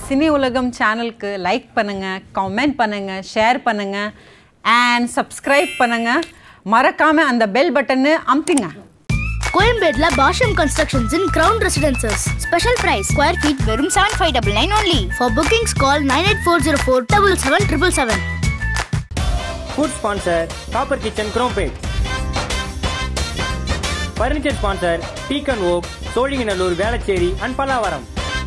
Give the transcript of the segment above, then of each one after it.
Cine உலகம் சேனலுக்கு like பண்ணுங்க கமெண்ட் பண்ணுங்க ஷேர் பண்ணுங்க அண்ட் சப்ஸ்கிரைப் பண்ணுங்க மறக்காம அந்த பெல் பட்டன்னு அமுத்திங்க கோயம்பேட்ல Basham constructions in ground residences special price square feet வெறும் seven five double nine only for bookings call nine eight four zero four double seven triple seven food sponsor copper kitchen Chromepet furniture sponsor Deccan oak Sholinganallur Velachery and Pallavaram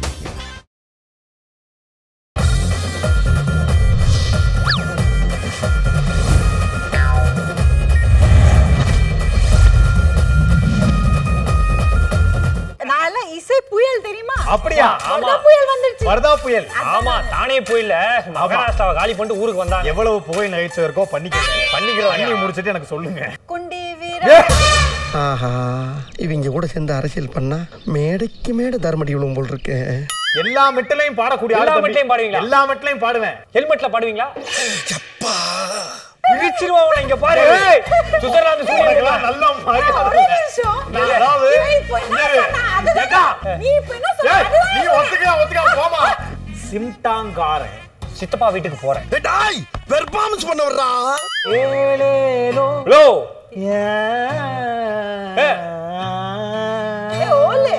நான் இசை புயல் தெரியுமா அப்படியா வரதா புயல் வந்துருச்சு வரதா புயல் ஆமா தானே புயல மகாராஷ்டிராவை காலி பண்ணிட்டு ஊருக்கு வந்தாங்க எவ்வளவு புகை நகைச்சுவை இருக்கோ பண்ணிக்கோங்க பண்ணிக்கிறோம் பண்ணி முடிச்சிட்டு எனக்கு சொல்லுங்க குண்டி வீர ஆஹா இவங்க கூட சேர்ந்து அரசியல் பண்ணா மேடைக்கு மேடை தர்மடி விழுவும் போல் இருக்கு எல்லா மெட்டிலையும் பாடக்கூடிய ஆளு எல்லா தம்பி. மெட்டிலையும் பாடுவீங்களா? எல்லா மெட்டிலையும் பாடுவேன் ஹெல்மெட்ல பாடுவீங்களா பிரிச்சிருவோம் உன்னை இங்க பாரு சுவிட்சர்லாந்து சூரியன் உனக்கெல்லாம் நல்ல மரியாதை ஒரு நிமிஷம். நான் அதாவது இவன் இப்போ என்ன இரு. சொன்னா? அதுதான் ஏக்கா, நீ இப்போ என்ன சொன்ன? ஏய், அதுதான் நீ ஒத்துக்க ஒத்துக்க போமா சிம்டாங்காரன் சித்தப்பா வீட்டுக்கு போறேன் டாய் பெர்ஃபார்மன்ஸ் பண்ண வர்றா ஹலோ ஏய், ஓலு.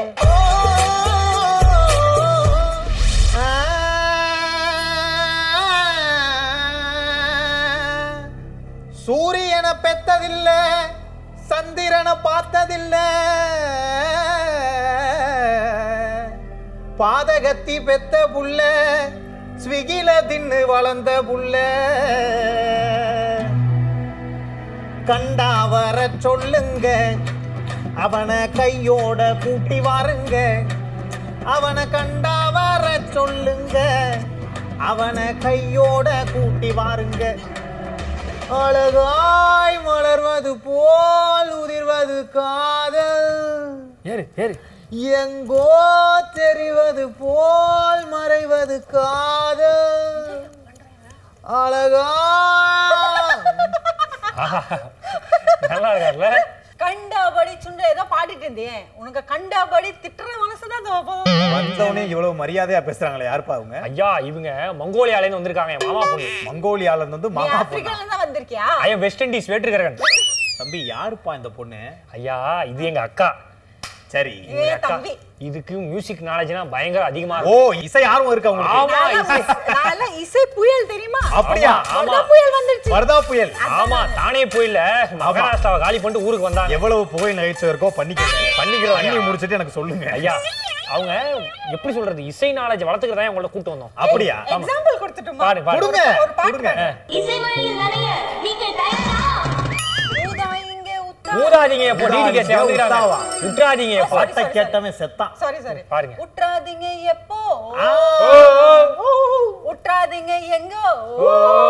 சூரியனை பெத்ததில்ல சந்திரனை பார்த்ததில்ல பாதகத்தி பெத்த புள்ள ஸ்விகில தின்னு வளர்ந்த புள்ள கண்டா வர சொல்லுங்க அவனை கையோட கூட்டி வாருங்க அவனை கண்டா வர சொல்லுங்க அவனை கையோட கூட்டி வாருங்க அழகாய் மலர்வது போல் உதிர்வது காதல் ஏறு ஏறு எங்கோ தெரிவது போல் மறைவது காதல் அழகா நல்லா இருக்கார்ல கண்டபடி சுண்ட ஏதோ பாடிட்டு இருந்தேன் உனக்கு கண்டபடி திட்டுற மனசுதான் தோப்போம் வந்தவனே இவ்வளவு மரியாதையா பேசுறாங்களே யாருப்பா அவங்க ஐயா இவங்க மங்கோலியால இருந்து வந்திருக்காங்க என் மாமா பொண்ணு மங்கோலியால இருந்து வந்து நீ மாமா பொண்ணு ஆப்பிரிக்கால இருந்தா வந்திருக்கியா ஐயா வெஸ்ட் இண்டீஸ் வேற்றுக்கிறேன் தம்பி யாருப்பா இந்த பொண்ணு ஐயா இது எங்க அக்கா சரி இவன் அக்கா தம்பி இதுக்கு மியூசிக் நாலேஜ்னா பயங்கர அதிகமா ஓ இருக்கும் இசை ஆர்வம் இருக்கு ஆமா அவங்களுக்கு இசை நான்லாம் இசை புயல் தெரியுமா அப்படியா ஆமா. வரதா புயல் வந்துருச்சு வரதா புயல் ஆமா தானே புயல மகாராஷ்டிராவை காலி பண்ணிட்டு ஊருக்கு வந்தாங்க எவ்வளவு புகை நகைச்சுவை இருக்கோ பண்ணிக்கோங்க பண்ணிக்கிறோம் பண்ணி ஐயா. முடிச்சிட்டு எனக்கு சொல்லுங்க ஐயா அவங்க எப்படி சொல்றது இசை நாலேஜ் வளர்த்துக்கிறதா உங்கள்ட்ட கூட்டு வந்தோம் அப்படியா எக்ஸாம்பிள் கொடுத்துட்டுமா பாரு பாரு கொடுங்க ஒரு பாட்டு கொடுங்க இசைமொழியில் நனைய நீங்கள் தயாரா ஊதா இங்கே உத்தா ஊதாதீங்க எப்போ டிடி கேஸ் வந்துக்கிறாங்க உத்தாவா. விட்டுறாதீங்க எப்போ பாட்டை கேட்டவன் செத்தான் சாரி சாரி பாருங்க. உற்றாதீங்க எப்போ ஓ, உற்றாதீங்க எங்கோ ஓ,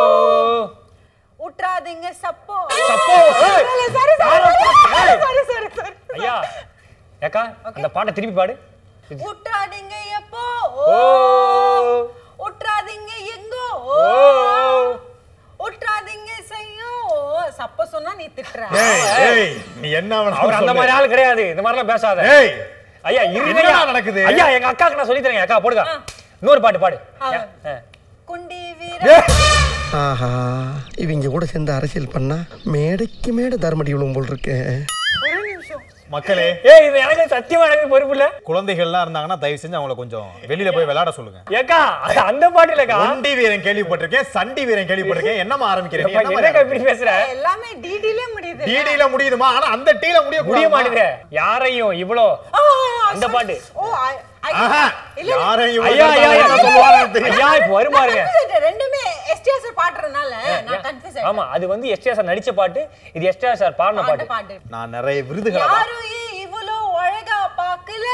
உற்றாதீங்க சப்போ சப்போ, ஏய். சாரி சாரி ஏய். சாரி சாரி சாரி ஐயா ஏக்கா அந்த பாட்டை திருப்பி பாடு உற்றாதீங்க எப்போ ஓ உற்றாதீங்க எங்கோ ஓ உற்றாதீங்க செய்யோ சப்ப சொன்னா நீ திட்டுற ஏய் ஏய் நீ என்ன வேணாலும் அவர் அந்த சொல்லு. மாதிரி ஆள் கிடையாது இந்த மாதிரிலாம் பேசாத ஏய் ஐயா இருங்க என்னடா ஐயா. நடக்குது? ஐயா எங்க அக்காக்கு நான் சொல்லி தரேன் அக்கா போடுங்க இன்னொரு பாட்டு பாடு ஆ. ஆ. குண்டி வீர ஏய், ஆஹா இவங்க கூட சேர்ந்து அரசியல் பண்ணா மேடைக்கு மேடை தர்மடி விழுவும் போல் இருக்கு ஒரு நிமிஷம் மக்களே ஏய் இது எனக்கு சத்தியமா எனக்கு பொறுப்பு இல்ல குழந்தைகள்லாம் இருந்தாங்கன்னா தயவு செஞ்சு அவங்கள கொஞ்சம் வெளியில போய் விளையாட சொல்லுங்க ஏக்கா அது அந்த பாட்டு இல்லக்கா ஒண்டி வீரன் கேள்விப்பட்டிருக்கேன் சண்டி வீரன் கேள்விப்பட்டிருக்கேன் என்னமா ஆரம்பிக்கிறீங்க எப்பா, என்ன என்னக்கா மாதிரி இப்படி பேசுற எல்லாமே டிடில முடியுது டிடில முடியுதுமா ஆனா அந்த டீல முடிய முடிய மாட்டேங்குது யாரையும் இவ்வளோ ஆ, அந்த sorry. பாட்டு. ஓ I- I- ஆஹா, இல்ல, இல்ல. யாரையும் ஐயா ஐயா ஐயா என்ன சொல்லுவாங்கன்னு தெரியும். ஐயா இப்ப வருமாறுங்க confuse ஆயிட்டேன். ரெண்டுமே STS பாடுறதுனால நான் கன்ஃபியூஸ் ஆயிட்டேன் ஆமா அது வந்து எஸ்டிஆர் சார் நடிச்ச பாட்டு இது எஸ்டிஆர் சார் பாடின பாட்டு பாட்டு பாட்டு நான் நிறைய விருதுகள் யாரும் ஏன் இவ்வளோ அழகா பார்க்கல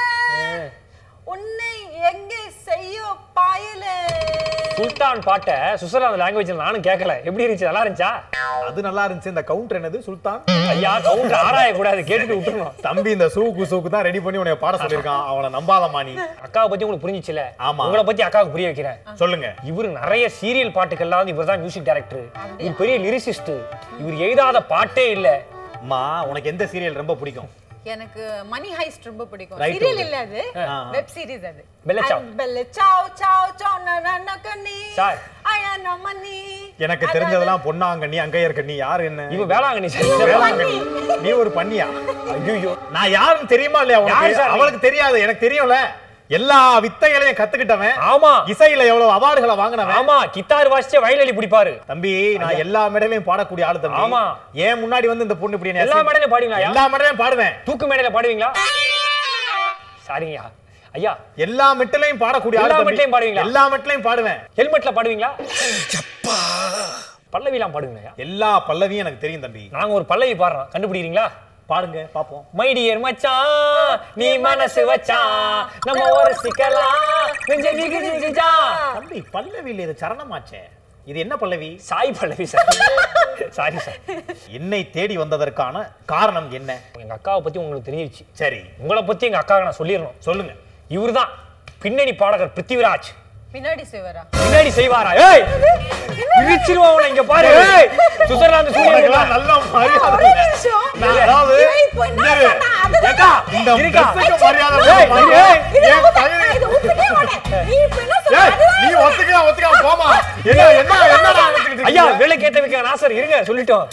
உன்னை எங்க செய்ய பாயல சுல்தான் பாட்டை சுவிட்சர்லாந்து லாங்குவேஜ்ல நானும் கேட்கல எப்படி இருந்துச்சு நல்லா இருந்துச்சா அது நல்லா இருந்துச்சு இந்த கவுண்டர் என்னது சுல்தான் ஐயா கவுண்டர் ஆராய கூடாது கேட்டுட்டு விட்டுருணும் தம்பி இந்த சூக்கு சூக்கு தான் ரெடி பண்ணி உன்னை பாட சொல்லியிருக்கான் அவனை நம்பாதமா நீ அக்காவை பத்தி உங்களுக்கு புரிஞ்சிச்சுல ஆமா. உங்களை பத்தி அக்காவுக்கு புரிய வைக்கிறேன் சொல்லுங்க இவர் நிறைய சீரியல் பாட்டுக்கெல்லாம் வந்து இவர் தான் மியூசிக் டைரக்டர் இவர் பெரிய லிரிசிஸ்ட் இவர் எழுதாத பாட்டே இல்ல அம்மா உனக்கு எந்த சீரியல் ரொம்ப பிடிக்கும் எனக்கு மணி ஹைஸ்ட் ரொம்ப பிடிக்கும் Right, சீரியல் okay. இல்ல அது வெப் சீரிஸ் அது Bella ciao. And Bella ciao ciao ciao ந ந ந கண்ணி சார். ஐயா ந மணி எனக்கு தெரிஞ்சதெல்லாம் பொன்னாங்கண்ணி அங்கையர்கண்ணி யார் என்ன இவன் வேளாங்கண்ணி வேளாங்கண்ணி நீ ஒரு பண்ணியா ஐயோ நான் யாருன்னு தெரியுமா இல்லையா யாரு உனக்கு சார் நீ? அவளுக்கு தெரியாது எனக்கு தெரியும்ல எல்லா வித்தைகளையும் கத்துக்கிட்டவன் ஆமா இசையில எவ்வளவு அவார்டுகளை வாங்கினவன் ஆமா கித்தார் வாசிச்ச வயலி பிடிப்பாரு தம்பி நான் எல்லா மேடையிலயும் பாடக்கூடிய ஆளு தம்பி ஆமா. ஏன் முன்னாடி வந்து இந்த பொண்ணு இப்படி என்னை எல்லா அசிங்க- மேடையிலும் பாடுவீங்களா ஐயா? எல்லா மேடையிலும் பாடுவேன் தூக்கு மேடையில பாடுவீங்களா சாரிங்கய்யா ஐயா எல்லா மெட்டிலையும் பாடக்கூடிய ஆளு எல்லா தம்பி. மெட்டிலையும் பாடுவீங்களா? எல்லா மெட்டிலையும் பாடுவேன் ஹெல்மெட்ல பாடுவீங்களா பல்லவிலாம் பாடுவீங்களா எல்லா பல்லவியும் எனக்கு தெரியும் தம்பி நாங்க ஒரு பல்லவி பாடுறோம் கண்டுபிடிக்கிறீங்களா பாடுங்க பாப்போம் மை டியர் மச்சான் நீ மனசு வச்சான் நம்ம ஒரு சிக்கலாம் நெஞ்ச ஜிகி ஜிகிஜா தம்பி பல்லவியில் இது சரணமாச்சே இது என்ன பல்லவி Sai Pallavi sir sorry sir என்னை தேடி வந்ததற்கான காரணம் என்ன எங்க அக்காவை பத்தி உங்களுக்கு தெரிஞ்சிருச்சு சரி உங்களை பத்தி எங்க அக்காவை நான் சொல்லிடணும் சொல்லுங்க இவர்தான் பின்னணி பாடகர் பிருத்திவிராஜ் பின்னாடி சிவரா பின்னாடி செய்வாரா ஏய் பிரிச்சிருவா உன்னை இங்க பாரு ஏய் சுவிட்சர்லாந்து சூரியன் உனக்கெல்லாம் நல்ல மரியாதை இல்லை. நான் அதாவது இங்க இரு. ஏக்கா இந்த இருக்கா dress-க்கு மரியாதை ஏய், கொடுக்க ஏய், மாட்டேன். ஏன் தகுதி- ஏய், நீ ஒத்துக்க ஒத்துக்க போமா என்ன என்ன என்னடா ஒத்துக்கிட்டு ஐயா இருக்கீங்க? வேலை கேட்ட வைக்க நாசர் இருங்க சொல்லிட்டோம்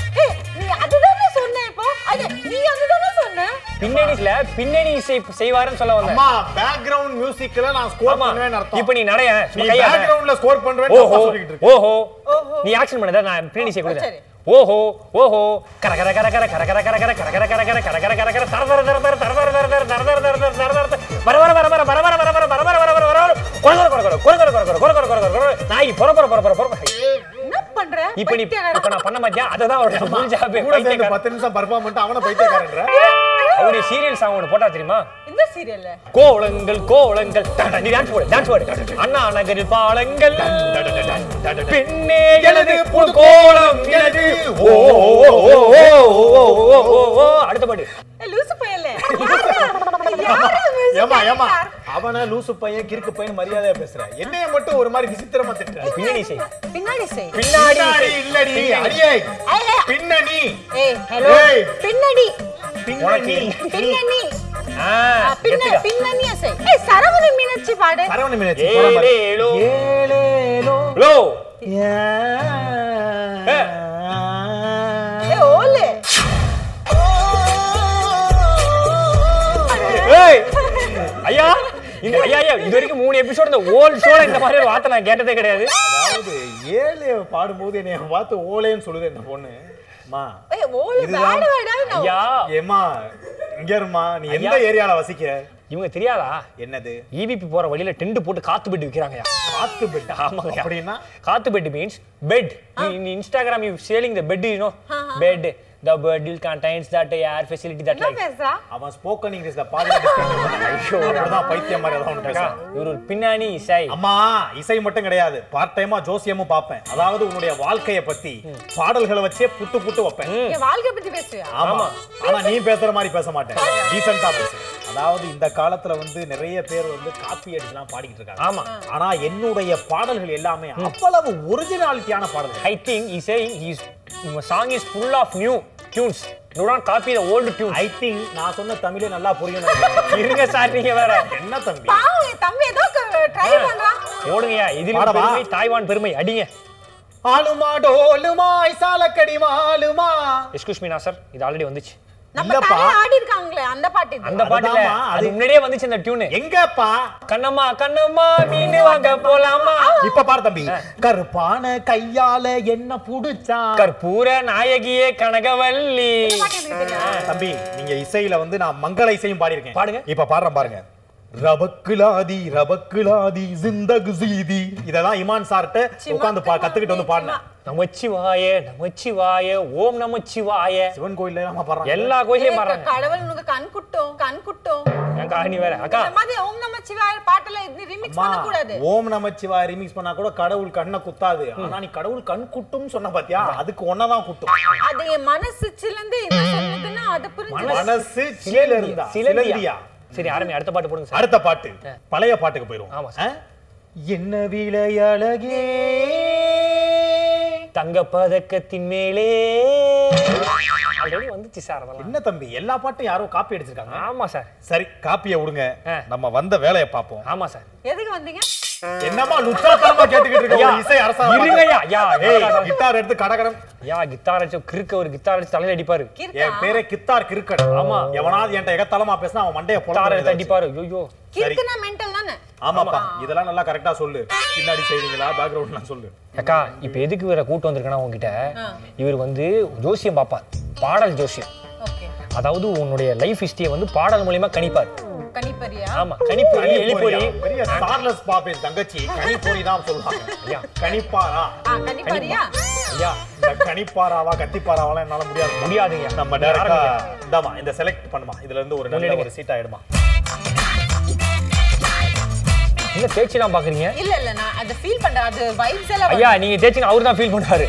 பின்னணில பின்னணி இசை செய்வாருன்னு சொல்ல வந்தேன் அம்மா பேக்ரவுண்ட் மியூசிக்ல நான் ஸ்கோர் ஆமா பண்ணுவேன்னு அர்த்தம் இப்போ நீ நடைய நீ பேக்ரவுண்ட்ல ஸ்கோர் பண்றேன்னு ஓஹோ தப்பா சொல்லிட்டு இருக்க ஓஹோ நீ ஆக்ஷன் பண்ணத நான் பின்னணி செய்ய கொடுத்தேன் சரி. ஓஹோ ஓஹோ கர கர கர கர கர கர கர கர கர கர கர கர கர கர கர கர தர தர தர தர தர தர தர தர தர தர தர தர தர தர வர வர வர வர வர வர வர வர வர வர வர வர வர வர கொர கொர கொர கொர கொர கொர கொர கொர கொர கொர கொர கொர நாய் பொற பொற பொற பொற பொற என்ன பண்ற இப்போ நீ இப்போ நான் பண்ண மாட்டியா அததான் அவரோட முடிஞ்சாபே கூட சேர்ந்து பத்து நிமிஷம் பர்ஃபார்ம் பண்ணிட்டு அவன பைத்தியக்காரன்ற அவருடைய சீரியல் சாங் ஒன்று போட்டா தெரியுமா இந்த சீரியல்ல கோலங்கள் கோலங்கள் டட, நீ டான்ஸ் போடு டான்ஸ் போடு அண்ணா நகரில் பாலங்கள் பின்னே எனது புது கோலம் எனது ஓ ஓ, ஓ, ஓ, ஓ, ஓ, ஓ, ஓ, ஓ. அடுத்த பாட்டு ஏய், லூசு பயலே ஏமா ஏமா அவன லூசு பையன் கிறுக்கு பையன் மரியாதையா பேசுற என்னைய மட்டும் ஒரு மாதிரி விசித்திரமா திட்டுற பின்னணி செய் பின்னாடி செய் பின்னாடி பின்னாடி செய். இல்லடி பின்னாடி. அடியே ஏய், ஏய், பின்னணி ஏய் ஹலோ ஏய். பின்னாடி பின்னணி பின்னணி ஆ, ஆ, பின்ன கெத்துக்கா. பின்னணியா செய் ஏய் சரவண மீனாட்சி பாடு சரவண மீனாட்சி போடா பாரு. ஏலேலோ. ஏலேலோ. லோ. ஏ. ஏய் ஓலே ஏய். ஐயா இந்த ஐயா ஐயா இது வரைக்கும் மூணு எபிசோட் இந்த ஓல்ட் ஷோல இந்த மாதிரி ஒரு வார்த்தை நான் கேட்டதே கிடையாது அதாவது ஏழு பாடும்போது என்னைய பார்த்து ஓலேன்னு சொல்லுது இந்த பொண்ணு அம்மா ஏய் ஓலே இதுதான். வேட வேடா நான் ஐயா ஏமா இங்க இருமா நீ எந்த ஐயா. ஏரியால வசிக்க இவங்க தெரியாதா என்னது இவிபி போற வழியில டென்ட் போட்டு காத்து பெட் விக்கிறாங்கயா காத்து பெட் ஆமாங்க அப்படின்னா காத்து pet means pet in instagram you selling the bed you know bed the bed will contains that air facility that என்ன like பேசுறா அவன் ஸ்போக்கன் இங்கிலீஷ்ல பாதி அப்படிதான் பைத்தியம் மாதிரி ஏதாவது ஒண்ணு அக்கா, பேசுறான் இவர் ஒரு பின்னாணி இசை அம்மா இசை மட்டும் கிடையாது பார்ட் டைமா ஜோசியமும் பார்ப்பேன் அதாவது உன்னுடைய வாழ்க்கைய பத்தி பாடல்களை வச்சே புட்டு புட்டு வைப்பேன் என் வாழ்க்கை பத்தி பேசுவியா ஆமா ஆனா நீ பேசுற மாதிரி பேச மாட்டேன் டீசெண்டா பேசு அதாவது இந்த காலத்துல வந்து நிறைய பேர் வந்து காப்பி அடிச்சுலாம் பாடிக்கிட்டு இருக்காங்க ஆமா ஆனா என்னுடைய பாடல்கள் எல்லாமே அவ்வளவு ஒரிஜினாலிட்டியான பாடல்கள் i think he's saying his song is full of new tunes do not copy the old tunes I think நான் சொன்ன தமிழே நல்லா புரியும் நினைக்கிறேன். இருங்க சார் நீங்க வேற என்ன தம்பி பாவம் என் தம்பி ஏதோ ட்ரை பண்றான் ஓடுங்கய்யா இதில் பாடவா? பெருமை தாய்வான் பெருமை அடிங்க ஆளுமா டோலுமா சாலக்கடி மாலுமா எஸ்கூஸ் மீ சார் இது ஆல்ரெடி வந்துச்சு நம்ம இல்லப்பா. தலைய ஆடி இருக்காங்களே அந்த பாட்டு இது அந்த பாட்டுல அதுதாம்மா, அது அது- முன்னாடியே வந்துச்சு அந்த டியூன் எங்கப்பா கண்ணம்மா கண்ணம்மா மீன் வாங்க போலாமா இப்ப பாரு தம்பி கருப்பான கையால என்ன புடிச்சா கற்பூர நாயகியே கனகவல்லி பாட்டு எனக்கு தெரியும் தம்பி நீங்க இசையில வந்து நான் மங்கள இசையும் பாடியிருக்கேன் பாடுங்க. இப்ப பாடுறேன் பாருங்க ரபக்குலாதி ரபக்குலாதி ஜிந்தகு ஜீதி இதெல்லாம் இமான் சார்ட்ட உட்கார்ந்து பா கத்துக்கிட்டு வந்து பாடினேன் நமச்சிவாய நமச்சிவாய ஓம் நமச்சிவாய சிவன் கோயில்ல நம்ம பாடுறோம் எல்லா கோயிலையும் பாடுறாங்க கடவுள் உனக்கு கண் குட்டும் கண் குட்டும் என் காணி வேற அக்கா இந்த மாதிரி ஓம் நம சிவாய பாட்டுல இது ரிமிக்ஸ் அம்மா பண்ண கூடாது ஓம் நமச்சிவாய் ரிமிக்ஸ் பண்ணா கூட கடவுள் கண்ணை குத்தாது ஆனா நீ கடவுள் கண் குட்டும் சொன்ன பாத்தியா அதுக்கு ஒன்னதான் குட்டும் அது என் மனசு சிலந்து என்ன சொல்லுதுன்னா அதை புரிஞ்சு மனசு சில இருந்தா சிலந்தியா சரி ஆரம்பி அடுத்த பாட்டு போடுங்க சார் அடுத்த பாட்டு பழைய பாட்டுக்கு போயிருவோம் ஆமா ஆ? என்ன விலை அழகே தங்க பதக்கத்தின் மேலே ஆல்ரெடி வந்துச்சு சார் அதெல்லாம் என்ன தம்பி எல்லா பாட்டும் யாரோ காப்பி அடிச்சிருக்காங்க ஆமா சார் சரி காப்பியை விடுங்க ஆ. நம்ம வந்த வேலையை பார்ப்போம் ஆமா சார் எதுக்கு வந்தீங்க என்னமா லுச்சாத்தனமா கேட்டுக்கிட்டு இருக்க ஐயா, ஒரு இசை அரசாங்கம் இருங்கய்யா, ஐயா, ஏய் ஐயா. கிட்டார் எடுத்து கடகடம் ஐயா கித்தார் அடிச்சு கிறுக்க ஒரு கித்தார் அடிச்சு தலையில அடிப்பாரு கிறுக்கா என் பேரே கித்தார் கிறுக்கன் ஆமா. எவனாவது என்கிட்ட எகத்தலமா பேசினா அவன் மண்டைய கித்தார் எடுத்து பொழந்து அடிப்பாரு ஐயோ கிறுக்குனா மென்டல் தானே ஆமாப்பா இதெல்லாம் நல்லா கரெக்டா சொல்லு பின்னாடி செய்வீங்களா பேக்ரவுண்ட்லாம் சொல்லு அக்கா இப்ப எதுக்கு வேற கூட்டு வந்திருக்கேன்னா உங்ககிட்ட இவர் வந்து ஜோசியம் பாப்பார் பாடல் ஜோசியம் ஓகே அதாவது உன்னுடைய லைஃப் ஹிஸ்டரியை வந்து பாடல் மூலியமா கணிப்பார் கணிப்பரியா ஆமா கணிப்பொறி எலிப்பொறி கனிப்பொரியா? பெரிய ஸ்டார்லெஸ் பாப்பேன் தங்கச்சி கனிப்பொரி தான் சொல்லுவாங்க ஐயா. கனிப்பாரா ஆ கணிப்பரியா ஐயா இந்த கனிப்பாராவா கத்திப்பாராவாலாம் என்னால முடியாது முடியாதுங்க நம்ம டேரக்டா இந்தாமா இந்த செலக்ட் பண்ணுமா இதுல இருந்து ஒரு நல்ல எடுங்க. ஒரு சீட்டா எடுமா என்ன தேய்ச்சிலாம் பாக்குறீங்க இல்ல இல்ல நான் அதை ஃபீல் பண்றேன் அது வைப்ஸ் எல்லாம் ஐயா நீங்க தேய்ச்சிங்க அவரு தான் ஃபீல் பண்ணுவாரு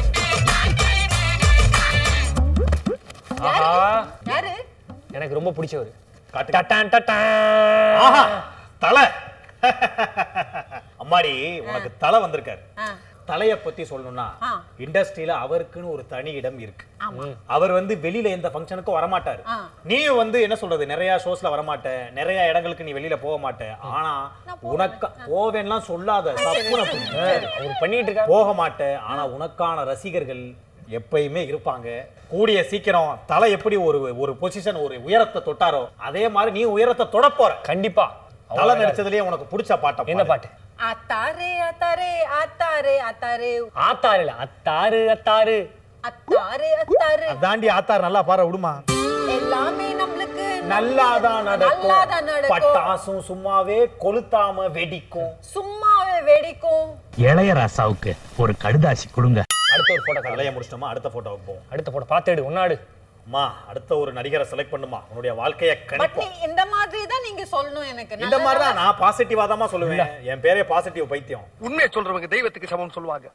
ஆஹா யாரு எனக்கு ரொம்ப பிடிச்சவர் காட்டு. டட்டான் டட்டான். ஆஹா தலை அம்மாடி உனக்கு தலை வந்திருக்காரு ஆ தலைய பத்தி சொல்லணும்னா ஆ. இண்டஸ்ட்ரியில அவருக்குன்னு ஒரு தனி இடம் இருக்கு ஆமா அவர் வந்து வெளியில எந்த ஃபங்க்ஷனுக்கும் வரமாட்டாரு ஆ. நீயும் வந்து என்ன சொல்றது நிறைய ஷோஸ்ல வரமாட்ட நிறைய இடங்களுக்கு நீ வெளியில போக மாட்ட ஆனா உனக்கு போவேன்லாம் சொல்லாத தப்புன அவர் பண்ணிட்டு இருக்காரு போக மாட்ட ஆனா உனக்கான ரசிகர்கள் எப்பயுமே இருப்பாங்க கூடிய சீக்கிரம் தலை எப்படி ஒரு ஒரு பொசிஷன் ஒரு உயரத்தை தொட்டாரோ அதே மாதிரி நீ உயரத்தை தொட போற கண்டிப்பா தலை நடிச்சதுலயே உனக்கு பிடிச்ச பாட்டை என்ன பாடு. பாட்டு அத்தாரே அத்தாரே அத்தாரே அத்தாரே ஆத்தாரு இல்ல அத்தாரு அத்தாரு அத்தாரே அத்தாரு அதாண்டி ஆத்தார் நல்லா பாரு விடுமா எல்லாமே நம்மளுக்கு நல்லாதான் நடக்கும் நல்லாதான் நடக்கும் பட்டாசும் சும்மாவே கொளுத்தாம வெடிக்கும் சும்மாவே வெடிக்கும் இளையராசாவுக்கு ஒரு கடுதாசி கொடுங்க அடுத்த ஒரு போட்டோ தலைய முடிச்சிட்டோமா அடுத்த போட்டோவுக்கு போவோம் அடுத்த போட்டோ பார்த்து எடு ஒன்னாடு அம்மா அடுத்த ஒரு நடிகரை செலக்ட் பண்ணுமா உன்னுடைய வாழ்க்கைய பட் கணிப்போம் நீ இந்த மாதிரி தான் நீங்க சொல்லணும் எனக்கு இந்த மாதிரி தான் நான் பாசிட்டிவா தான் சொல்லுவேன் என் பேரே பாசிட்டிவ் பைத்தியம் உண்மையை சொல்றவங்க தெய்வத்துக்கு சமம் சொல்லுவாங்க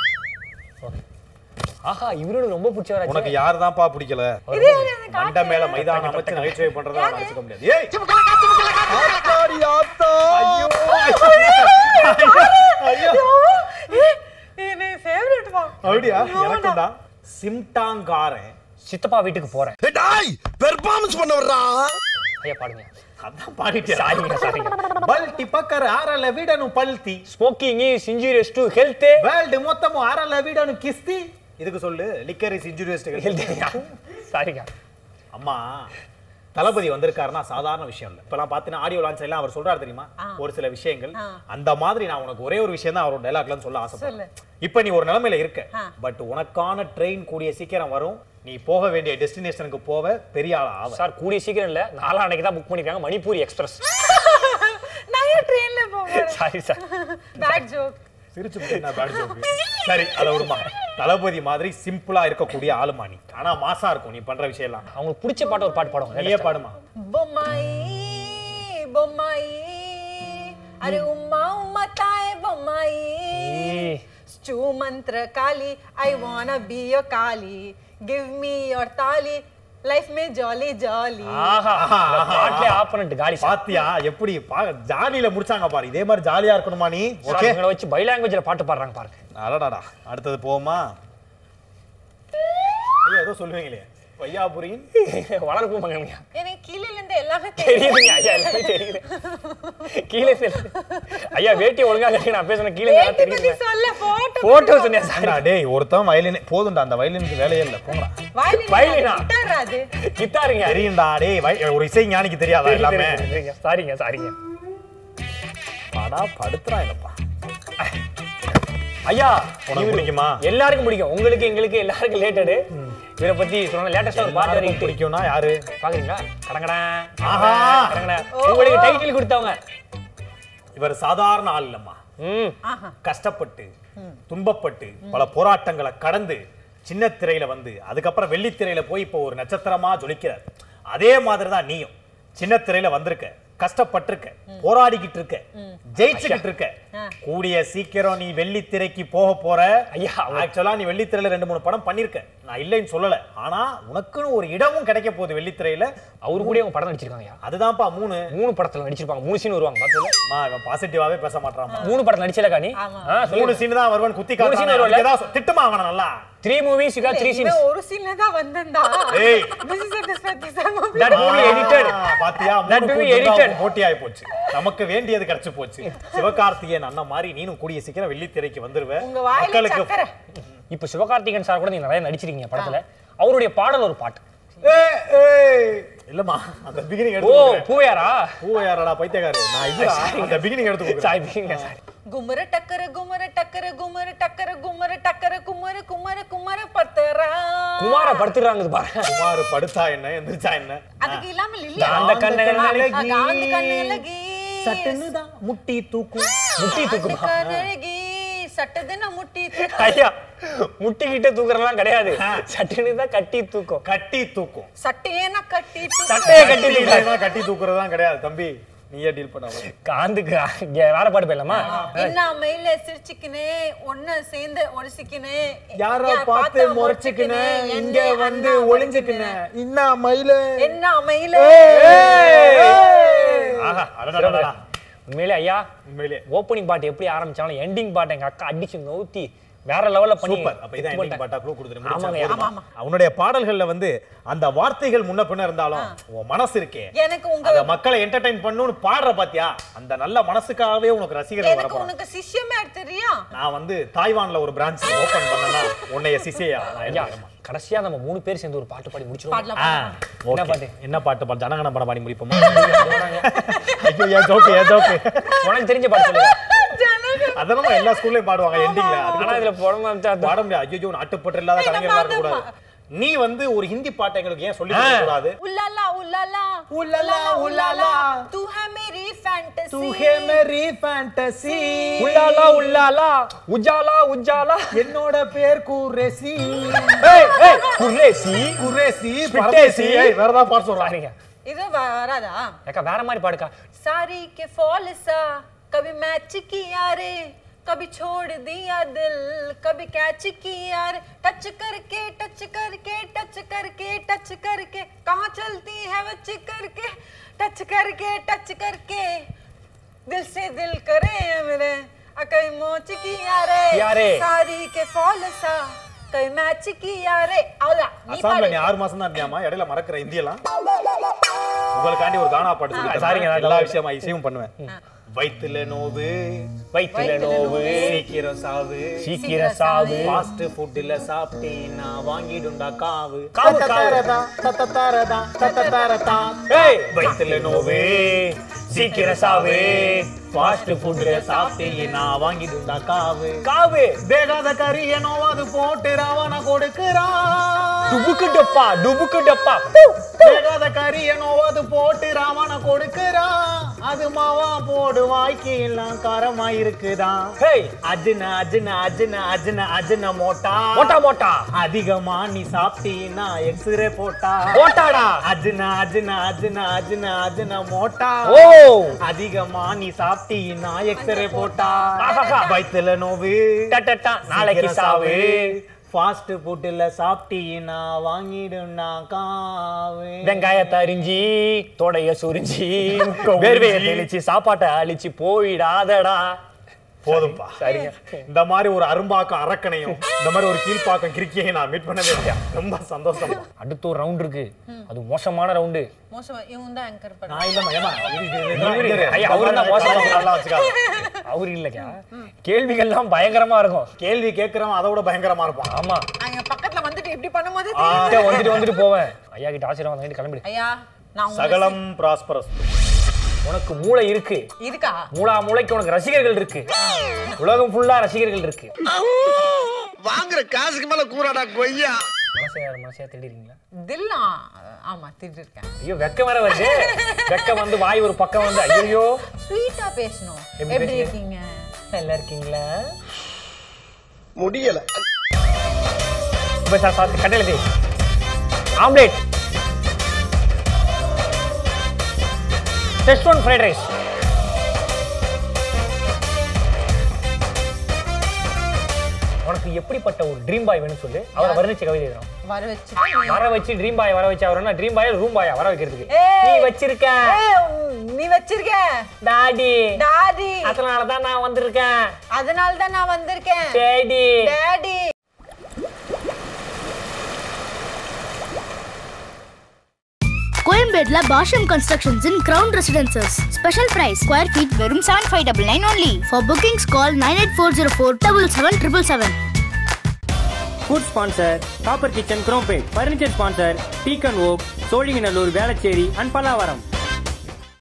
ஆஹா இவரோட ரொம்ப பிடிச்சவரா உனக்கு யார் தான்ப்பா பிடிக்கல மண்டை மேல மைதானம் அமைச்சு நகைச்சுவை பண்றதா நினைச்சுக்க முடியாது ஏய் ஆத்தாடி ஆத்தா ஐயோ ஐயோ என்ன ஃபேவரட் வா அப்படியா எனக்கும் தான் சிம்டாங்காரன் சித்தப்பா வீட்டுக்கு போறேன் டாய் பெர்ஃபார்மன்ஸ் பண்ண வர்றா ஐயா பாடுங்க அதான் பாடிட்டேன் சாரிங்க சாரிங்க பல்ಟಿ ಪಕ್ಕರ ಆರಲ್ಲ ವೀಡನು ಪಲ್ತಿ smoking is injurious to health world மொத்தமும் ஆரல்ல வீடனு கிஸ்தி இதுக்கு சொல்லு லிக்கர் இஸ் இன்ஜூரியஸ் சாரிங்க அம்மா தளபதி வந்திருக்காருன்னா சாதாரண விஷயம் இல்ல இப்பெல்லாம் பார்த்தீங்கன்னா ஆடியோ லான்ச் எல்லாம் அவர் சொல்றாரு தெரியுமா ஒரு சில விஷயங்கள் அந்த மாதிரி நான் உனக்கு ஒரே ஒரு விஷயம் தான் அவரோட டைலாக்ல சொல்ல ஆசைப்படுறேன் இப்ப நீ ஒரு நிலைமையில இருக்க பட் உனக்கான ட்ரெயின் கூடிய சீக்கிரம் வரும் நீ போக வேண்டிய டெஸ்டினேஷனுக்கு போவ பெரிய ஆள் ஆவ சார் கூடிய சீக்கிரம் இல்ல நாலாம் அன்னைக்கு தான் புக் பண்ணிருக்காங்க மணிப்பூரி எக்ஸ்பிரஸ் நான் ஏன் ட்ரெயின்ல போவேன் சாரி சார் பேட் ஜோக் சிரிச்சு போட்டு என்ன bad joke? சரி அதை விடுமா தளபதி மாதிரி சிம்பிளா இருக்கக்கூடிய ஆளுமா நீ ஆனா மாசா இருக்கும் நீ பண்ற விஷயம் எல்லாம் அவங்களுக்கு பிடிச்ச பாட்டு ஒரு பாட்டு பாடுவாங்க நீயே பாடுமா బొమ్మాయి బొమ్మాయి అరే ఉమ్మా ఉమ్మా తాయే బొమ్మాయి స్టూ మంత్ర కాళీ ఐ వాన బి యోర్ కాళీ give me your thali life మే జాలీ జాలీ ஆஹா பாட்டிலே ஆப்பனண்ட் காலி சார் பாத்தியா எப்படி பா- ஜாலியில முடிச்சாங்க பாரு இதே மாதிரி ஜாலியா இருக்கணுமா நீ சார், ஓகே இவங்களை வச்சு பை லாங்குவேஜ்ல பாட்டு பாடுறாங்க பாருங்க அடடாடா அடுத்தது போமா ஐயோ ஏதோ சொல்லுவீங்களே வையாபுரியின் வளர்ப்பு மகனுங்க எனக்கு கீழே இருந்து எல்லாமே தெரியும் தெரியுதுங்க ஐயா எல்லாமே தெரியுது கீழே தெரியுது ஐயா வேட்டி ஒழுங்கா கட்டி நான் பேசுன கீழே நல்லா வேட்டி பத்தி தெரியுது சொல்ல போட்டோ போட்டோ சொன்னேன் சார் ஏண்டா, டேய் ஒருத்தன் வயலின் போதும்டா அந்த வயலினுக்கு வேலையே இல்ல போங்கடா வயலினா? கிட்டார் அது கித்தாருங்க தெரியும்டா டேய் வை- ஒரு இசை ஞானிக்கு தெரியாதா எல்லாமே சாரிங்க சாரிங்க பாடா படுத்துறான் இல்லப்பா ஐயா உனக்கு இவரு பிடிக்குமா? எல்லாருக்கும் பிடிக்கும் உங்களுக்கு எங்களுக்கு எல்லாருக்கும் ரிலேட்டடு இவரை பத்தி சொன்ன லேட்டஸ்டா ஒரு பாட்டு எல்லாருக்கும் வரைக்கும் பிடிக்கும்னா யாரு பாக்குறீங்களா கடங்கடா ஆஹா. கடங்கடா உங்களுக்கு டைட்டில் கொடுத்தவங்க இவர் சாதாரண ஆள் இல்லம்மா ம் கஷ்டப்பட்டு துன்பப்பட்டு பல போராட்டங்களை கடந்து சின்ன திரையில வந்து அதுக்கப்புறம் வெள்ளித்திரையில போய் இப்போ ஒரு நட்சத்திரமா ஜொலிக்கிறார் அதே மாதிரி தான் நீயும் சின்ன திரையில வந்திருக்க கஷ்டப்பட்டிருக்க போராடிக்கிட்டு இருக்க ஜெயிச்சுக்கிட்டு இருக்க கூடிய சீக்கிரம் நீ வெள்ளித்திரைக்கு போக போற ஐயா, ஆக்சுவலா நீ வெள்ளித்திரையில ரெண்டு மூணு படம் பண்ணிருக்க நான் இல்லைன்னு சொல்லல ஆனா உனக்குன்னு ஒரு இடமும் கிடைக்க போகுது வெள்ளித்திரையில அவரு கூட அவங்க படம் நடிச்சிருக்காங்கயா அதுதான்ப்பா மூணு மூணு படத்துல நடிச்சிருப்பாங்க மூணு சீன் வருவாங்க பார்த்தது அம்மா, இவன் பாசிட்டிவாவே பேச மாட்டான் மூணு படத்துல நடிச்சலக்கா நீ ஆ சொல்லு மூணு சீன் தான் வருவன் குத்தி மூணு scene வரும்ல? காட்டுறான் திட்டுமா அவன நல்லா three movies you got three scenes இவன் ஒரு சீன்ல தான் வந்தேன்டா ஏய். This is a disrespect, movie. That movie edited ஆ, பாத்தியா That மூணு movie கூட்டு edited. தான் போட்டி ஆயி போச்சு நமக்கு வேண்டியது கிடைச்சு போச்சு சிவகார்த்திகேயன் அண்ணன் மாதிரி நீனும் கூடிய சீக்கிரம் வெள்ளித்திரைக்கு வந்துருவ உங்க வாயில சக்கரை இப்போ சிவகார்த்திகேயன் சார் கூட நீங்க நிறைய நடிச்சிருக்கீங்க படத்துல அவருடைய பாடல் ஒரு பாட்டு ஏய், ஏய். இல்லம்மா அந்த பிகினிங் ஓ எடுத்து கொடுக்குறேன். பூவையாரா பூவை யாரடா பைத்தியக்காரு நான் இதுடா அந்த பிகினிங் எடுத்து கொடுக்குறேன். சாய் பிகிங்க சார் குமர டக்கர குமர டக்கர குமர டக்கர குமர டக்கர குமர குமர குமர பத்தரா குமார படுத்துறாங்க இது பாரு குமார் படுத்தா என்ன எந்திரிச்சா என்ன அதுக்கு இல்லாம இல்லையா அந்த கண்ணகன் அழகி காந்த கண்ணழகி சட்டுன்னு தான் முட்டி தூக்கும் முட்டி தூக்கு கண்ணழகி சட்டதுன்னு முட்டி தூக்கு. ஐயா முட்டிக்கிட்ட தூக்குறதெல்லாம் கிடையாது சட்டுன்னு தான் கட்டி தூக்கும் கட்டி தூக்கும் சட்டையேனா கட்டி தூக்கு. சட்டையை கட்டி தூக்கு இல்லைன்னா கட்டி தூக்குறதுதான் கிடையாது தம்பி நீயே டீல் பண்ண காந்துக்கு இங்க வேற பாட்டு போயிடலாமா என்ன மயில சிரிச்சுக்கினே ஒண்ணு சேர்ந்து ஒடிச்சுக்கினே யார யார் பார்த்து முறைச்சுக்கின இங்க வந்து ஒளிஞ்சுக்கின இன்னா மயில என்ன மயில ஆஹா அடடடடா. உண்மையிலே ஐயா உண்மையிலே ஓப்பனிங் பாட்டு எப்படி ஆரம்பிச்சாலும் எண்டிங் பாட்டு எங்க அக்கா அடிச்சு நவுத்தி வேற லெவல்ல பண்ணி சூப்பர் அப்ப இதான் இது ending பாட்டா க்ளூ கொடுத்துட்டு ஆமாங்க, முடிச்சா அவனுடைய பாடல்கள்ல வந்து அந்த வார்த்தைகள் முன்ன பின்ன இருந்தாலும் உன் மனசு இருக்கே எனக்கு உங்க அத மக்களை என்டர்டைன் பண்ணணும்னு பாடுற பாத்தியா அந்த நல்ல மனசுக்காகவே உனக்கு ரசிகர்கள் எனக்கு வரப்போறாங்க உனக்கு சிஷ்யமே தெரியும் நான் வந்து தாய்வான்ல ஒரு பிரான்ச் ஓபன் பண்ணனா உன்னைய சிசையா நான் ஐயா எடுத்துக்கிறேன். கடைசியா நம்ம மூணு பேர் சேர்ந்து ஒரு பாட்டு பாடி முடிச்சிருவோம் பாடலாம் ஆ, என்ன okay. பாட்டு? என்ன பாட்டு பாடு ஜனகன படம் பாடி முடிப்போமா ஐயோ ஏன் ஜோக்கு ஏன் ஜோக்கு உனக்கு தெரிஞ்ச பாட்டு சொல்லுங்க அதெல்லாம் எல்லா ஸ்கூல்லயும் பாடுவாங்க எண்டிங்ல ஆனா இதுல போடாம பாட முடியாது ஐயோ நாட்டுப்பற்று இல்லாத கலைஞர்களா இருக்க கூடாது நீ வந்து ஒரு ஹிந்தி பாட்டை எங்களுக்கு ஏன் சொல்லி கொடுக்க கூடாது உல்லாலா உல்லாலா உல்லாலா, உல்லாலா. तू है मेरी फैंटेसी மேரி ஃபேண்டசி உள்ளாலா உள்ளாலா உஜாலா உஜாலா என்னோட பேர் குரேசி ஏய் ஏய் குர்ரேசி குரேசி Spitesi. பரதேசி ஏய் வேற ஏதாவது பாட்டு சொல்றாங்க பாருங்க இது வராதா ஏக்கா வேற மாதிரி பாடுக்கா सारी के फॉल सा कभी मैच किया रे कभी छोड़ दिया दिल कभी कैच किया रे टच करके टच करके टच करके टच करके कहाँ चलती है बच करके टच करके टच करके दिल से दिल करे मेरे कहीं मोच किया रे किया रे। सारी के फॉल सा कभी मैच किया रे अवला நீ அசாம்ல நீ Ah, பாடு ஆறு மாசம் தான் இருந்தியாமா இடையில மறக்கிற இந்தியெல்லாம் உங்களுக்காண்டி ஒரு கானா பாட்டு சொல்லி தரேன். சாரிங்க, நான் எல்லா விஷயமா இசையும் பண்ணுவேன் வயித்துல நோவு வயிற்றுல நோவு சீக்கிரம் சாவு சீக்கிரம் சாவு ஃபாஸ்ட் ஃபுட்ல சாப்பிட்டீன்னா வாங்கிடுண்டா காவு காவு, காவு. தத்தரதா, தத்தரதா, தத்தரதா. ஏய் வயித்துல நோவு சீக்கிரம் சாவு ஃபாஸ்ட் ஃபுட்ல சாப்பிட்டீங்கன்னா வாங்கிடுண்டா காவு காவு வேகாத கறிய நோவாது போட்டு ராவண கொடுக்குறான் டுபுக்கு டப்பா டுபுக்கு டப்பா வேகாத கறிய நோவாது போட்டு ராவண கொடுக்குறான் அது மாவா போடு வாய்க்கு எல்லாம் காரமா இருக்குதான் ஹேய் அஜின அஜின அஜின அஜின அஜின மோட்டா மோட்டா மோட்டா அதிகமா நீ சாப்பிட்டீன்னா எக்ஸ்ரே போட்டா மோட்டாடா அஜின அஜின அஜின அஜின அஜின மோட்டா ஓ அதிகமா நீ சாப்பிட்டீன்னா எக்ஸ்ரே போட்டா ஆஹாஹா. வயித்துல நோவு டட்டட்டா நாளைக்கு சாவு ஃபாஸ்ட் ஃபுட்ல சாப்பிட்டீங்கன்னா வாங்கிடுனா காவு வெங்காயத்தை அரிஞ்சி தொடைய சுரிஞ்சி வேர்வையை தெளிச்சு சாப்பாட்டை அழிச்சு போயிடாதடா போதும்பா சரிங்க இந்த மாதிரி ஒரு அரும்பாக்கம் அரக்கனையும் இந்த மாதிரி ஒரு கீழ்ப்பாக்கம் கிரிக்கியையும் நான் மீட் பண்ணவே இல்லையா ரொம்ப சந்தோஷம் அடுத்து ஒரு ரவுண்ட் இருக்கு அது மோசமான ரவுண்டு மோசமா இவன் தான் ஆங்கர் பண்ண நான் இல்லம்மா ஏமா இது- இது- இது- இவரு, இது- ஐயா, அவரு தான் மோசமா நல்லா வச்சுக்காத. அவரு இல்லையா கேள்விகள்லாம் பயங்கரமா இருக்கும் கேள்வி கேட்கிறவன் அதை விட பயங்கரமா இருப்பான் ஆமா அங்க பக்கத்துல வந்துட்டு இப்படி பண்ணும்போது கிட்ட வந்துட்டு வந்துட்டு போவேன் ஐயா கிட்ட ஆசீர்வாதம் வாங்கிட்டு கிளம்பிடு ஐயா நான் உங்களை சகலம் பிராஸ்பரஸ் உனக்கு மூளை இருக்கு இருக்கா மூளா மூளைக்கு உனக்கு ரசிகர்கள் இருக்கு உலகம் ஃபுல்லா ரசிகர்கள் இருக்கு வாங்குற காசுக்கு மேல கூறாடா கொய்யா மனசையா மனசையா தேடிறீங்களா தில்லா ஆமா திட்டிருக்கேன் ஐயோ வெக்கம் வேற வருது வெக்கம் வந்து வாய் ஒரு பக்கம் வந்து ஐயோ ஸ்வீட்டா பேசணும் எப்படி எப்படி பேசுறீங்க? இருக்கீங்க நல்லா இருக்கீங்களா முடியல இப்ப சார் சார் கட்டையில தே omelette taste one fried rice உனக்கு எப்படிப்பட்ட ஒரு ட்ரீம் பாய் வேணும்னு சொல்லு அவரை வர்ணிச்சு கவிதை எழுதணும் வர வச்சுட்டு வர வச்சு ட்ரீம் பாய் வர வச்சு அவர் என்ன ட்ரீம் பாய் ரூம் பாயா வர வைக்கிறதுக்கு ஏய். நீ வச்சிருக்க ஏய், உம், நீ வச்சிருக்க டாடி டாடி அதனால தான் நான் வந்திருக்கேன் அதனால தான் நான் வந்திருக்கேன் டேடி டாடி கோயம்பேட்ல Basham constructions in ground residences special price square feet வெறும் seven five double nine only for bookings call nine eight four zero four double seven triple seven food sponsor copper kitchen Chromepet furniture sponsor Deccan oak Sholinganallur Velachery and Pallavaram